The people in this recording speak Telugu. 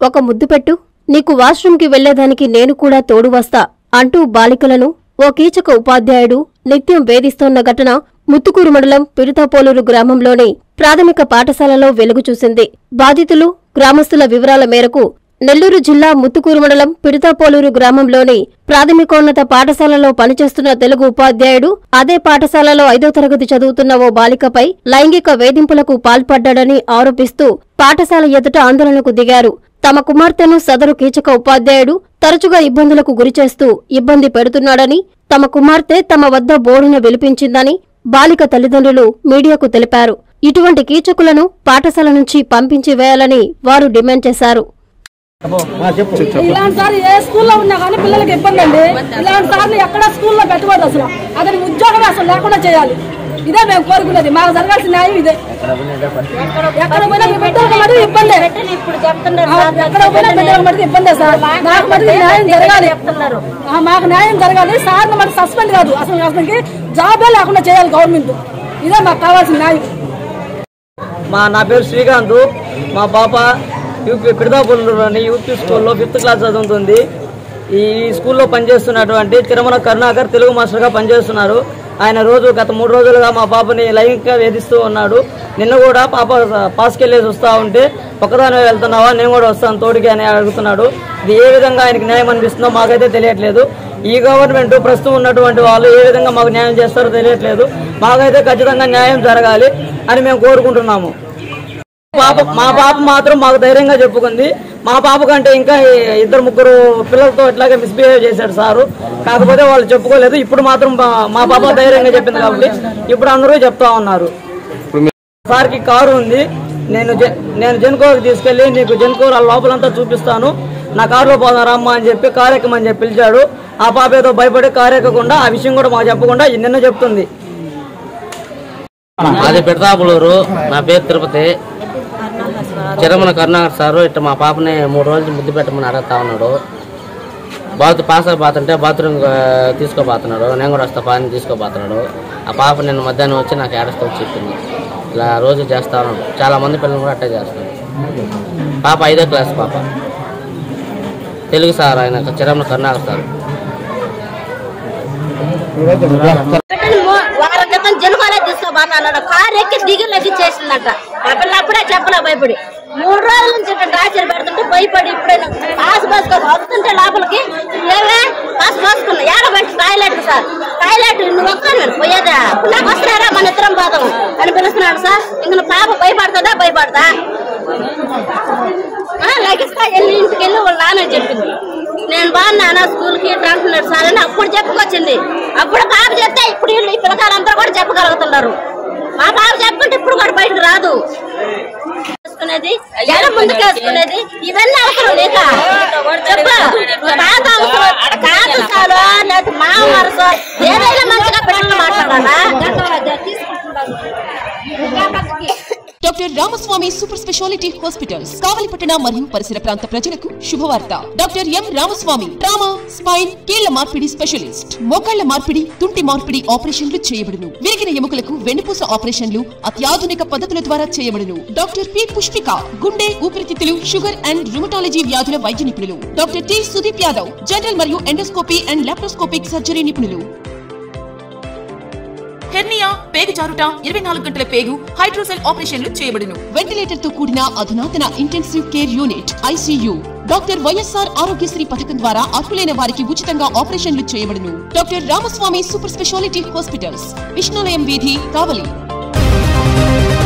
ఒక ముద్దు పెట్టు నీకు వాష్రూంకి వెళ్లేదానికి నేను కూడా తోడు వస్తా అంటూ బాలికలను ఓ కీచక ఉపాధ్యాయుడు నిత్యం వేధిస్తోన్న ఘటన ముత్తుకూరు మండలం పిరుతాపోలూరు గ్రామంలోని ప్రాథమిక పాఠశాలలో వెలుగు చూసింది బాధితులు గ్రామస్తుల వివరాల మేరకు నెల్లూరు జిల్లా ముత్తుకూరు మండలం పిడతాపోలూరు గ్రామంలోని ప్రాథమికోన్నత పాఠశాలలో పనిచేస్తున్న తెలుగు ఉపాధ్యాయుడు అదే పాఠశాలలో ఐదో తరగతి చదువుతున్న ఓ బాలికపై లైంగిక వేధింపులకు పాల్పడ్డాడని ఆరోపిస్తూ పాఠశాల ఎదుట ఆందోళనకు దిగారు తమ కుమార్తెను సదరు కీచక ఉపాధ్యాయుడు తరచుగా ఇబ్బందులకు గురిచేస్తూ ఇబ్బంది పెడుతున్నాడని తమ కుమార్తె తమ వద్ద బోరున విలిపించిందని బాలిక తల్లిదండ్రులు మీడియాకు తెలిపారు ఇటువంటి కీచకులను పాఠశాల నుంచి పంపించి వేయాలని వారు డిమాండ్ చేశారు ఇలాంటి సార్లు ఏ స్కూల్లో ఉన్నా కానీ పిల్లలకి ఇబ్బంది అండి ఇలాంటి సార్లు ఎక్కడ స్కూల్లో పెట్టకూడదు అసలు అతని ఉద్యోగం అసలు లేకుండా చేయాలి ఇదే మేము కోరుకునేది మాకు జరగాల్సిన న్యాయం ఇదే ఎక్కడ పోయినా మీ బిడ్డలకు మటుకు ఇబ్బంది ఇప్పుడు చెప్తున్నారు ఆ, ఎక్కడ పోయినా బిడ్డలకు మటుకు ఇబ్బందే సార్ నాకు మటుకు న్యాయం జరగాలి ఆ, మాకు న్యాయం జరగాలి సార్ మనకు సస్పెండ్ కాదు అసలు అతనికి జాబే లేకుండా చేయాలి గవర్నమెంట్ ఇదే మాకు కావాల్సిన న్యాయం మా నా పేరు శ్రీకాంత్ మా పాప యూపీ పిడదాపురంలోని యూపీ స్కూల్లో ఫిఫ్త్ క్లాస్ చదువుతుంది ఈ స్కూల్లో పనిచేస్తున్నటువంటి తిరుమల కరుణాకర్ తెలుగు మాస్టర్గా పనిచేస్తున్నారు ఆయన రోజు గత మూడు రోజులుగా మా పాపని లైంగికంగా వేధిస్తూ ఉన్నాడు నిన్న కూడా పాప పాస్కి వెళ్ళేసి వస్తూ ఉంటే ఒక్కదాని వెళ్తున్నావా నేను కూడా వస్తాను తోడికి అని అడుగుతున్నాడు ఇది ఏ విధంగా ఆయనకి న్యాయం అనిపిస్తుందో మాకైతే తెలియట్లేదు ఈ గవర్నమెంట్ ప్రస్తుతం ఉన్నటువంటి వాళ్ళు ఏ విధంగా మాకు న్యాయం చేస్తారో తెలియట్లేదు మాకైతే ఖచ్చితంగా న్యాయం జరగాలి అని మేము కోరుకుంటున్నాము పాప మా పాప మాత్రం మాకు ధైర్యంగా చెప్పుకుంది మా పాప కంటే ఇంకా ఈ ఇద్దరు ముగ్గురు పిల్లలతో ఇట్లాగే మిస్బిహేవ్ చేశాడు సారు కాకపోతే వాళ్ళు చెప్పుకోలేదు ఇప్పుడు మాత్రం మా- మా పాప ధైర్యంగా చెప్పింది కాబట్టి ఇప్పుడు అందరూ చెప్తా ఉన్నారు సార్కి కారు ఉంది నేను జె- నేను జెన్కోకి తీసుకెళ్లి నీకు జెన్కో లోపలంతా చూపిస్తాను నా కారులో పోదాం రమ్మా అని చెప్పి కారు ఎక్కమని చెప్పి పిలిచాడు ఆ పాప ఏదో భయపడి కారు ఎక్కకుండా ఆ విషయం కూడా మాకు చెప్పకుండా నిన్న చెప్తుంది మాది పెడతాపులూరు నా పేరు తిరుపతి చిరమల కరుణాకర్ సారు ఇట్లా మా పాపని మూడు రోజులు ముద్దు పెట్టమని అడుగుతా ఉన్నాడు బాత్ పాస్ అయిపోతుంటే బాత్రూమ్ తీసుకోపోతున్నాడు నేను కూడా వస్తా పాని తీసుకోపోతున్నాడు ఆ పాప నిన్న మధ్యాహ్నం వచ్చి నాకు ఏడస్తా వచ్చి చెప్పింది ఇలా రోజు చేస్తా ఉన్నాడు చాలా మంది పిల్లలు కూడా అట్టే చేస్తారు పాప ఐదో క్లాస్ పాప తెలుగు సార్ ఆయన చిరమల కరుణాకర్ సార్ వారం క్రితం జనుకోలే తీసుకోబాను అన్నాడు కారు ఎక్కి దిగులకి చేసిందంట ఆ పిల్ల అప్పుడే చెప్పలే భయపడి మూడు రోజుల నుంచి ఇక్కడ టార్చర్ పెడుతుంటే భయపడి ఇప్పుడే పాస్ పోసుకో వస్తుంటే లోపలికి ఏమే పాస్ పోసుకున్నా ఏడబట్టి టాయిలెట్ సార్ టాయిలెట్ నువ్వు ఒక్కరు నేను పోయేదా నాకు వస్తున్నారా మన ఇద్దరం పోదాం అని పిలుస్తున్నాడు సార్ ఇంక నువ్వు పాప భయపడుతుందా భయపడతా ఆ, లగిస్తా వెళ్ళి ఇంటికి వెళ్ళి వాళ్ళ నాన్న చెప్పింది నేను బాగున్నానా స్కూల్ కి ఇట్లా అంటున్నాడు సార్ అని అప్పుడు చెప్పుకొచ్చింది అప్పుడు పాప చెప్తే ఇప్పుడు వీళ్ళు ఈ పిల్లకాయలంతా కూడా చెప్పగలుగుతున్నారు మా పాప చెప్పుకుంటే ఇప్పుడు కూడా బయటకు రాదు వేసుకునేది జడ ముందుకు వేసుకునేది ఇవన్నీ అవసరం లేక చెప్పు తాత అవసరం తాత చాలు లేదా మా వరస ఏదైనా మంచిగా పిల్లలు మాట్లాడాలా doctor Ramaswamy super speciality hospitals కావలిపట్టణ మరియు పరిసర ప్రాంత ప్రజలకు శుభవార్త doctor M Ramaswamy trauma spine కీళ్ల మార్పిడి స్పెషలిస్ట్ మోకాళ్ల మార్పిడి తుంటి మార్పిడి ఆపరేషన్లు చేయబడును విరిగిన ఎముకలకు వెన్నుపూస ఆపరేషన్లు అత్యాధునిక పద్ధతుల ద్వారా చేయబడును డాక్టర్ పి పుష్పిక గుండె ఊపిరితిత్తులు షుగర్ అండ్ రుమటాలజీ వ్యాధుల వైద్య నిపుణులు doctor T Sudeep Yadav general మరియు ఎండోస్కోపీ అండ్ లాప్రోస్కోపిక్ సర్జరీ నిపుణులు హెర్నియా పేగు జారుట ఇరవై నాలుగు గంటల పేగు హైడ్రోసెల్ ఆపరేషన్లు చేయబడును వెంటిలేటర్ తో కూడిన అధునాతన intensive care unit ICU doctor YSR Aarogyasri పథకం ద్వారా అర్హులైన వారికి ఉచితంగా ఆపరేషన్లు చేయబడును doctor Ramaswamy super speciality hospitals Vishnulayam వీధి కావలి